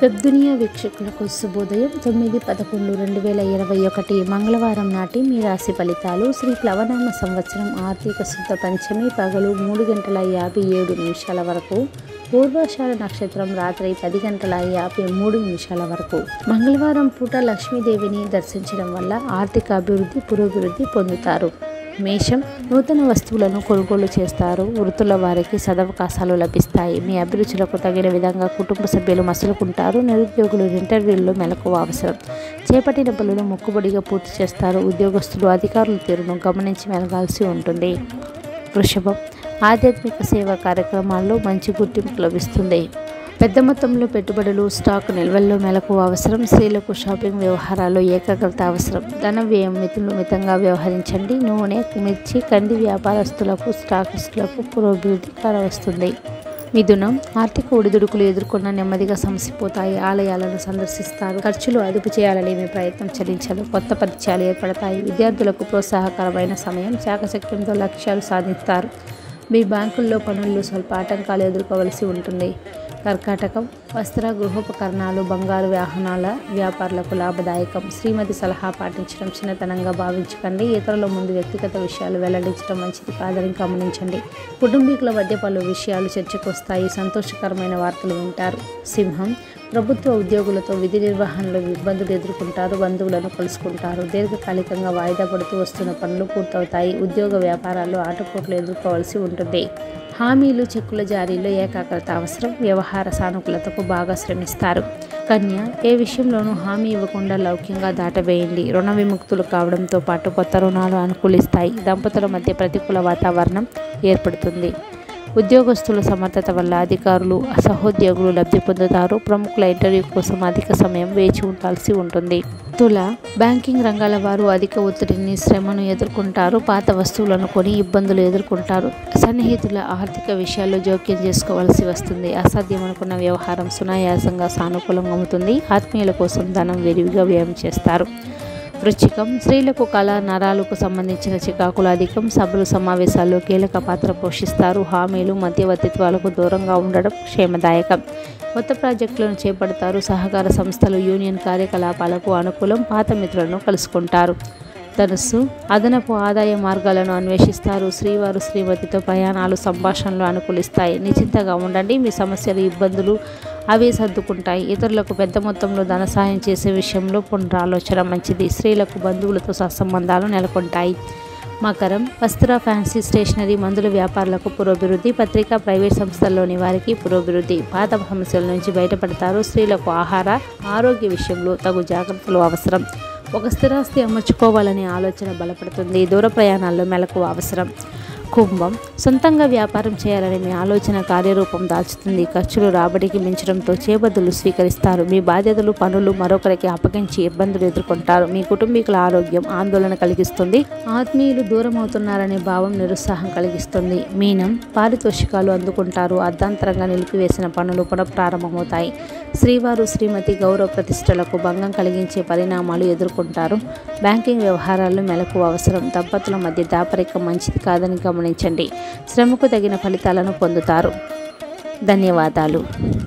web దునియా వీక్షకులకు శుభోదయం తొమ్మిది పదకొండు రెండు వేల ఇరవై ఒకటి మంగళవారం నాటి మీ రాశి ఫలితాలు శ్రీ ప్లవనామ సంవత్సరం ఆర్థిక శుద్ధ పంచమి పగలు మూడు గంటల యాభై ఏడు నిమిషాల వరకు పూర్వాషాఢ నక్షత్రం రాత్రి పది గంటల యాభై మూడు నిమిషాల వరకు మంగళవారం పూట లక్ష్మీదేవిని దర్శించడం వల్ల ఆర్థిక అభివృద్ధి పురోభివృద్ధి పొందుతారు మేషం నూతన వస్తువులను కొనుగోలు చేస్తారు వృత్తుల వారికి సదవకాశాలు లభిస్తాయి మీ అభిరుచులకు తగిన విధంగా కుటుంబ సభ్యులు మసులుకుంటారు నిరుద్యోగులు ఇంటర్వ్యూల్లో మెలకువ అవసరం చేపట్టిన పనులు మొక్కుబడిగా పూర్తి చేస్తారు ఉద్యోగస్తులు అధికారుల తీరును గమనించి మెలగాల్సి ఉంటుంది వృషభం ఆధ్యాత్మిక సేవా కార్యక్రమాల్లో మంచి గుర్తింపు లభిస్తుంది పెద్ద మొత్తంలో పెట్టుబడులు స్టాక్ నిల్వల్లో మెలకు అవసరం స్త్రీలకు షాపింగ్ వ్యవహారాల్లో ఏకాగ్రత అవసరం ధన వ్యయం మితులు మితంగా వ్యవహరించండి నూనె మిర్చి కంది వ్యాపారస్తులకు స్టాకిస్టులకు పురోభివృద్ధి వస్తుంది మిథునం ఆర్థిక ఒడిదుడుకులు ఎదుర్కొన్న నెమ్మదిగా సమసిపోతాయి ఆలయాలను సందర్శిస్తారు ఖర్చులు అదుపు చేయాలని మీ ప్రయత్నం చలించదు కొత్త పరిచయాలు ఏర్పడతాయి విద్యార్థులకు ప్రోత్సాహకరమైన సమయం చాకచక్యంతో లక్ష్యాలు సాధిస్తారు మీ బ్యాంకుల్లో పనుల్లో స్వల్ప ఆటంకాలు ఎదుర్కోవలసి ఉంటుంది కర్కాటకం వస్త్ర గృహోపకరణాలు బంగారు వాహనాల వ్యాపారులకు లాభదాయకం శ్రీమతి సలహా పాటించడం చిన్నతనంగా భావించకండి ఇతరుల ముందు వ్యక్తిగత విషయాలు వెల్లడించడం మంచిది కాదని గమనించండి కుటుంబీకుల మధ్య పలు విషయాలు చర్చకు వస్తాయి సంతోషకరమైన వార్తలు వింటారు సింహం ప్రభుత్వ ఉద్యోగులతో విధి నిర్వహణలో ఇబ్బందులు ఎదుర్కొంటారు బంధువులను కలుసుకుంటారు దీర్ఘకాలికంగా వాయిదా పడుతూ వస్తున్న పనులు పూర్తవుతాయి ఉద్యోగ వ్యాపారాల్లో ఆటపోట్లు ఎదుర్కోవాల్సి ఉంటుంది హామీలు చెక్కుల జారీలో ఏకాగ్రత అవసరం వ్యవహార సానుకూలతకు బాగా శ్రమిస్తారు కన్య ఏ విషయంలోనూ హామీ ఇవ్వకుండా లౌక్యంగా దాటవేయండి రుణ విముక్తులు కావడంతో పాటు కొత్త రుణాలు అనుకూలిస్తాయి దంపతుల మధ్య ప్రతికూల వాతావరణం ఏర్పడుతుంది ఉద్యోగస్తుల సమర్థత వల్ల అధికారులు సహోద్యోగులు లబ్ధి పొందుతారు ప్రముఖుల ఇంటర్వ్యూ కోసం అధిక సమయం వేచి ఉండాల్సి ఉంటుంది తుల బ్యాంకింగ్ రంగాల వారు అధిక ఒత్తిడిని శ్రమను ఎదుర్కొంటారు పాత వస్తువులను కొని ఇబ్బందులు ఎదుర్కొంటారు సన్నిహితుల ఆర్థిక విషయాల్లో జోక్యం చేసుకోవాల్సి వస్తుంది అసాధ్యం అనుకున్న వ్యవహారం సునాయాసంగా సానుకూలంగా అవుతుంది ఆత్మీయుల కోసం ధనం విరివిగా వ్యయం చేస్తారు వృచ్చికం స్త్రీలకు కళ నరాలకు సంబంధించిన చికాకులు అధికం సభలు సమావేశాల్లో కీలక పాత్ర పోషిస్తారు హామీలు మధ్యవర్తిత్వాలకు దూరంగా ఉండడం క్షేమదాయకం కొత్త ప్రాజెక్టులను చేపడతారు సహకార సంస్థలు యూనియన్ కార్యకలాపాలకు అనుకూలం పాత మిత్రులను కలుసుకుంటారు ధనుస్సు అదనపు ఆదాయ మార్గాలను అన్వేషిస్తారు శ్రీవారు శ్రీమతితో ప్రయాణాలు సంభాషణలు అనుకూలిస్తాయి నిశ్చింతగా ఉండండి మీ సమస్యలు ఇబ్బందులు అవే సర్దుకుంటాయి ఇతరులకు పెద్ద మొత్తంలో ధన సాయం చేసే విషయంలో పునరాలోచన మంచిది స్త్రీలకు బంధువులతో సత్సంబంధాలు నెలకొంటాయి మకరం వస్త్ర ఫ్యాన్సీ స్టేషనరీ మందుల వ్యాపారులకు పురోభివృద్ధి పత్రికా ప్రైవేట్ సంస్థల్లోని వారికి పురోభివృద్ధి పాత సమస్యల నుంచి బయటపడతారు స్త్రీలకు ఆహార ఆరోగ్య విషయంలో తగు జాగ్రత్తలు అవసరం ఒక స్థిరాస్తి అమర్చుకోవాలనే ఆలోచన బలపడుతుంది దూర ప్రయాణాల్లో మెలకు అవసరం కుంభం సొంతంగా వ్యాపారం చేయాలనే మీ ఆలోచన కార్యరూపం దాల్చుతుంది ఖర్చులు రాబడికి మించడంతో చేబదులు స్వీకరిస్తారు మీ బాధ్యతలు పనులు మరొకరికి అప్పగించి ఇబ్బందులు ఎదుర్కొంటారు మీ కుటుంబీకుల ఆరోగ్యం ఆందోళన కలిగిస్తుంది ఆత్మీయులు దూరం అవుతున్నారనే భావం నిరుత్సాహం కలిగిస్తుంది మీనం పారితోషికాలు అందుకుంటారు అర్ధాంతరంగా నిలిపివేసిన పనులు పునఃప్రారంభమవుతాయి శ్రీవారు శ్రీమతి గౌరవ ప్రతిష్టలకు భంగం కలిగించే పరిణామాలు ఎదుర్కొంటారు బ్యాంకింగ్ వ్యవహారాల్లో మెలకు అవసరం దంపతుల మధ్య దాపరికం మంచిది కాదని గమనించండి శ్రమకు తగిన ఫలితాలను పొందుతారు ధన్యవాదాలు